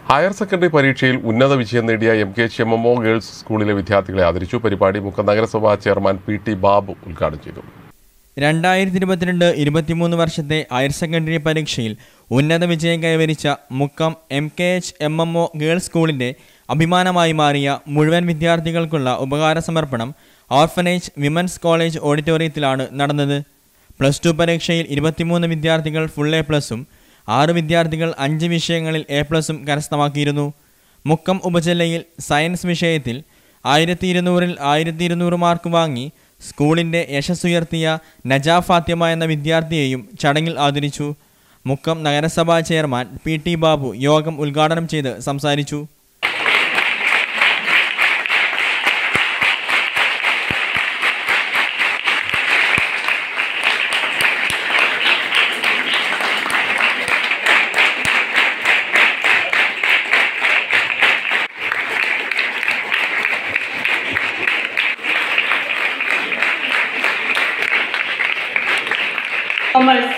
higher secondary പരീക്ഷയിൽ ഉന്നത വിജയം നേടിയ M K H M M O girls സ്കൂളിലെ വിദ്യാർത്ഥികളെ ആദരിച്ചു പരിപാടി മുക്കം നഗരസഭാ ചെയർമാൻ പി ടി ബാബു ഉദ്ഘാടനം ചെയ്തു രണ്ടായിരത്തി ഇരുപത്തിരണ്ട് ഇരുപത്തിമൂന്ന് വർഷത്തെ ഹയർ സെക്കൻഡറി പരീക്ഷയിൽ ഉന്നത വിജയം കൈവരിച്ച Mukkam M K H M M O girls സ്കൂളിൻ്റെ അഭിമാനമായി മാറിയ മുഴുവൻ വിദ്യാർത്ഥികൾക്കുള്ള ഉപകാര സമർപ്പണം ഓർഫനേജ് വിമൻസ് കോളേജ് ഓഡിറ്റോറിയത്തിലാണ് നടന്നത് പ്ലസ് ടു പരീക്ഷയിൽ ഇരുപത്തിമൂന്ന് വിദ്യാർത്ഥികൾ ഫുൾ എ പ്ലസും ആറ് വിദ്യാർത്ഥികൾ അഞ്ച് വിഷയങ്ങളിൽ എ പ്ലസും കരസ്ഥമാക്കിയിരുന്നു മുക്കം ഉപജില്ലയിൽ സയൻസ് വിഷയത്തിൽ ആയിരത്തി ഇരുന്നൂറിൽ ആയിരത്തി ഇരുന്നൂറ് മാർക്ക് വാങ്ങി സ്കൂളിൻ്റെ യശസ്സുയർത്തിയ നജാ ഫാത്തിമ എന്ന വിദ്യാർത്ഥിയെയും ചടങ്ങിൽ ആദരിച്ചു മുക്കം നഗരസഭാ ചെയർമാൻ പി ടി ബാബു യോഗം ഉദ്ഘാടനം ചെയ്ത് സംസാരിച്ചു commerce,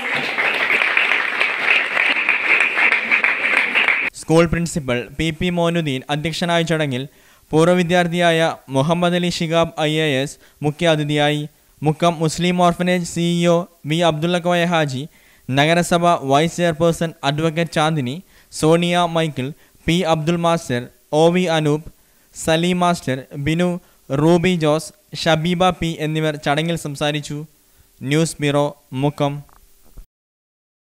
school principal P P Moinuddin അധ്യക്ഷനായ ചടങ്ങിൽ പൂർവ്വ വിദ്യാർത്ഥിയായ Muhammad Ali Shihab I A S മുഖ്യാതിഥിയായി Mukkam Muslim orphanage CEO V Abdulla Koya Haji നഗരസഭ vice chairperson advocate Chandini Sonia Michael P Abdul master O V Anoop Saleem master Binu Ruby Jose Shabeeba P എന്നിവർ ചടങ്ങിൽ സംസാരിച്ചു ന്യൂസ് ബ്യൂറോ മുക്കം